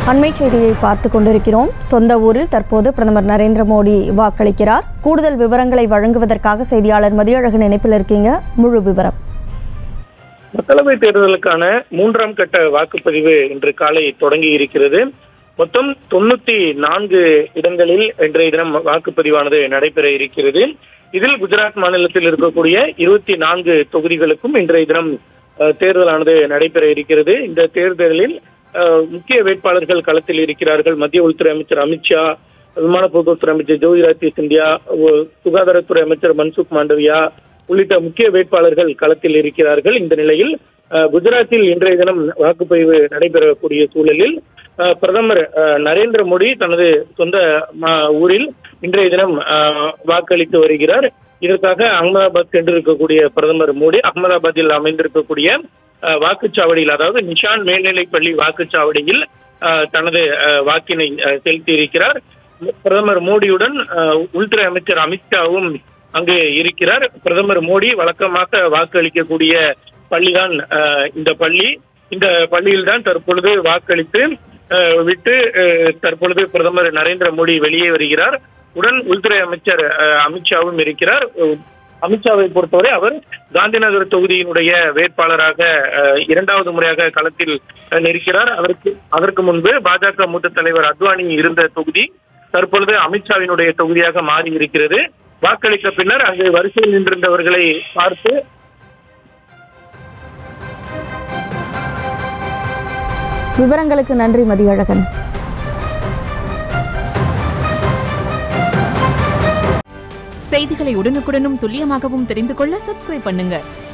அண்மை செய்தியை பார்த்து கொண்டிருக்கிறோம் சொந்த ஊரில் தற்போது பிரதமர் நரேந்திர மோடி வாக்களிக்கிறார் கூடுதல் விவரங்களை வழங்குவதற்காக செய்தியாளர் மதியழகன் இணைப்பில் இருக்கீங்க முழு விவரம் மக்களவை தேர்தலுக்கான மூன்றாம் கட்ட வாக்குப்பதிவு இன்று காலை தொடங்கி இருக்கிறது மொத்தம் தொண்ணூத்தி நான்கு இடங்களில் இன்றைய தினம் வாக்குப்பதிவானது நடைபெற இருக்கிறது இதில் குஜராத் மாநிலத்தில் இருக்கக்கூடிய இருபத்தி நான்கு தொகுதிகளுக்கும் இன்றைய தினம் அஹ், தேர்தலானது நடைபெற இருக்கிறது இந்த தேர்தலில் அஹ், முக்கிய வேட்பாளர்கள் களத்தில் இருக்கிறார்கள் மத்திய உள்துறை அமைச்சர் அமித்ஷா விமான போக்குவரத்து அமைச்சர் ஜோதிராஜ் சிந்தியா ஒ- சுகாதாரத்துறை அமைச்சர் மன்சுக் மாண்டவியா உள்ளிட்ட முக்கிய வேட்பாளர்கள் களத்தில் இருக்கிறார்கள் இந்த நிலையில் அஹ், குஜராத்தில் இன்றைய தினம் வாக்குப்பதிவு நடைபெறக்கூடிய சூழலில் அஹ், பிரதமர் அஹ், நரேந்திர மோடி தனது சொந்த ம- ஊரில் இன்றைய தினம் அஹ், வாக்களித்து வருகிறார் இதற்காக அகமதாபாத் சென்றிருக்கக்கூடிய பிரதமர் மோடி அகமதாபாத்தில் அமைந்திருக்கக்கூடிய அஹ், வாக்குச்சாவடியில் அதாவது நிஷான் மேல்நிலைப் பள்ளி வாக்குச்சாவடியில் அஹ், தனது அஹ், வாக்கினை அஹ், செலுத்தியிருக்கிறார் பிரதமர் மோடியுடன் அஹ், உள்துறை அமைச்சர் அமித்ஷாவும் அங்கு இருக்கிறார் பிரதமர் மோடி வழக்கமாக வாக்களிக்கக்கூடிய பள்ளிதான் அஹ், இந்த பள்ளி இந்த பள்ளியில்தான் தற்பொழுது வாக்களித்து அஹ், விட்டு அஹ், தற்பொழுது பிரதமர் நரேந்திர மோடி வெளியே வருகிறார் உடன் உள்துறை அமைச்சர் அஹ், அமித்ஷாவும் இருக்கிறார் அஹ், அமித்ஷாவை பொறுத்தவரை அவர் காந்திநகர் தொகுதியினுடைய வேட்பாளராக அஹ், இரண்டாவது முறையாக களத்தில் அஹ், நிற்கிறார் அதற்கு அதற்கு முன்பு பாஜக மூத்த தலைவர் அத்வானி இருந்த தொகுதி தற்பொழுது அமித்ஷாவினுடைய தொகுதியாக மாறி இருக்கிறது வாக்களித்த பின்னர் அங்கு வரிசையில் நின்றிருந்தவர்களை பார்த்து விவரங்களுக்கு நன்றி மதியழகன் செய்திகளை உடனுக்குடனும் துல்லியமாகவும் தெரிந்து கொள்ள சப்ஸ்கிரைப் பண்ணுங்க